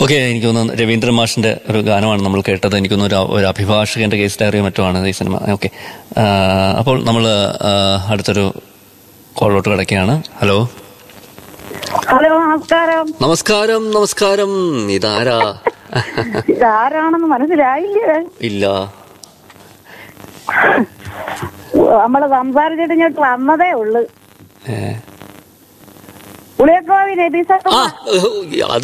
Okay എനിക്ക് തോന്നുന്നു രവീന്ദ്രൻ മാഷിന്റെ ഒരു ഗാനമാണ് നമ്മൾ കേട്ടത് എനിക്ക് തോന്നുന്നു ഒരു ഒരു അഭിഭാഷകന്റെ കേസ് ഡയറിയോ മറ്റോ ആണ് ഈ സിനിമ ഓക്കെ അപ്പോൾ നമ്മൾ അടുത്തൊരു കോളിലോട്ട് കിടക്കുകയാണ് ഹലോ ഹലോ നമസ്കാരം നമസ്കാരം നമസ്കാരം ഇതാരാ ഇതാരാണെന്ന് മനസ്സിലായില്ലേ ഇല്ല നമ്മള് സംസാരിച്ചിട്ട് ഇങ്ങോട്ട് വന്നതേ ഉള്ളു ഏ. പുളിയക്കോവി നബീസ ആ അത്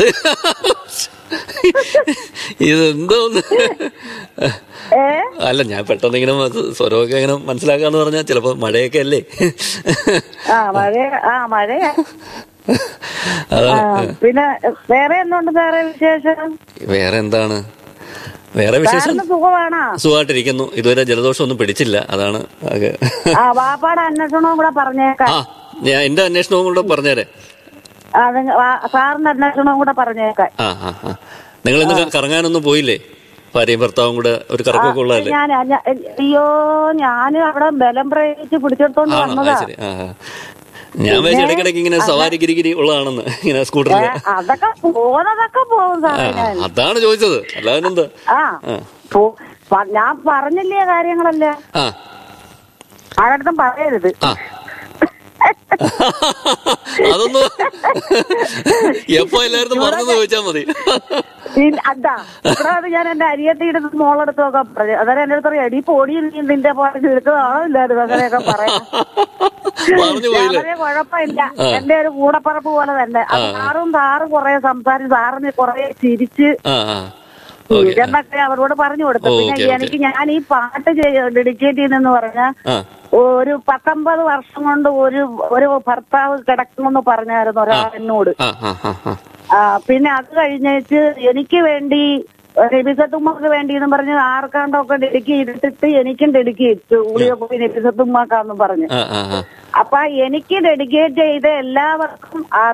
ഇതെന്തോന്ന് ഏ അല്ല ഞാൻ പെട്ടെന്ന് ഇങ്ങനെ അത് സ്വരമൊക്കെ ഇങ്ങനെ മനസ്സിലാക്കാന്ന് പറഞ്ഞാൽ ചിലപ്പോ മഴയൊക്കെ അല്ലേ ആ മഴ ആ മഴയാ അതാ ആ, പിന്നെ വേറെ എന്തുണ്ട് വേറെ വിശേഷം വേറെ എന്താണ് വേറെ വിശേഷം സാറിന് സുഖമാണോ സുഖമായിട്ടിരിക്കുന്നു ഇതുവരെ ജലദോഷം ഒന്നും പിടിച്ചില്ല അതാണ് ആകെ ആ വാപ്പാടെ അന്വേഷണവും കൂടെ പറഞ്ഞേക്കാം ആ ഞാൻ എന്റെ അന്വേഷണവും കൂടെ പറഞ്ഞേരെ ആ, നിങ്ങ- വാ- സാറിന്റെ അന്വേഷണവും കൂടെ പറഞ്ഞേക്കാം ആ ആ ആ നിങ്ങൾ ഇന്ന് ക- കറങ്ങാനൊന്നും പോയില്ലേ ഭാര്യയും ഭർത്താവും കൂടെ ഒരു കറക്കമൊക്കെ ഉള്ളതല്ലേ ഞാൻ ഞാൻ- അയ്യോ ഞാന് അവിടെ ബലം പ്രയോഗിച്ച് പിടിച്ചെടുത്തോണ്ട് ആണോ വന്നതാ ആ, ശരി ആ ആ. ഞാൻ വിചാരിച്ചു ഇടയ്ക്കിടയ്ക്ക് ഇങ്ങനെ സവാരി ഗിരിഗിരി ഉള്ളതാണെന്ന് ഇങ്ങനെ സ്കൂട്ടറിൽ ഏ, അതൊക്കെ പോന്നതൊക്കെ പോകും സാറേ ഞാൻ അതാണ് ചോദിച്ചത് അല്ലാതെ എന്താ ആ ആ. പോ- പ- ഞാൻ പറഞ്ഞില്ലേ കാര്യങ്ങളല്ല ആ ആരടുത്തും പറയരുത് ആ അതൊന്ന് എപ്പോ എല്ലായിടത്തും പറഞ്ഞെന്ന് ചോദിച്ചാ മതി ഇല്ല, അതാ ഇവിടെ അത് ഞാൻ എന്റെ അരിയത്തിയുടെ മോളെടുത്ത് നോക്കാൻ പറഞ്ഞു അന്നേരം എന്റെ അടുത്ത് പറയും എടി പൊടി നീ നിന്റെ പോലെ എടുത്തതാണോ ഇല്ലായിരുന്നു അങ്ങനെയൊക്കെ പറയാം പറഞ്ഞു പോയില്ലേ വളരെ കുഴപ്പമില്ല എന്റെ ഒരു കൂടപ്പറപ്പ് പോലെ തന്നെ അത് സാറും സാറ് കുറെ സംസാരിച്ച് സാറിന് കുറെ ചിരിച്ച് ആ ആ ഓക്കെ എന്നൊക്കെ അവരോട് പറഞ്ഞു കൊടുത്തു ഓ, പിന്നെ ഓക്കെ, ഓക്കെ. എനിക്ക് ഞാൻ ഈ പാട്ട് ഡെഡിക്കേറ്റ് ചെയ്യുന്നെന്ന് പറഞ്ഞാൽ ആ ഒരു പത്തൊമ്പത് വർഷം കൊണ്ട് ഒരു ഒരു ഭർത്താവ് കിടക്കുമെന്ന് പറഞ്ഞായിരുന്നു ഒരാൾ എന്നോട് ആ ആ ആ ആ ആ, പിന്നെ അത് കഴിഞ്ഞേച്ച് എനിക്ക് വേണ്ടി നബിസത്തുമ്മക്ക് വേണ്ടി എന്ന് പറഞ്ഞ് ആർക്കാണ്ടൊക്കെ ഡെഡിക്കേറ്റ് ചെയ്തിട്ട് എനിക്കും ഡെഡിക്കേറ്റ് ഉളിയൊക്കെ പോയി നബിസത്തുമ്മക്കാന്ന് പറഞ്ഞു ആ ആ ആ അപ്പൊ എനിക്ക് ഡെഡിക്കേറ്റ് ചെയ്ത എല്ലാവർക്കും ആ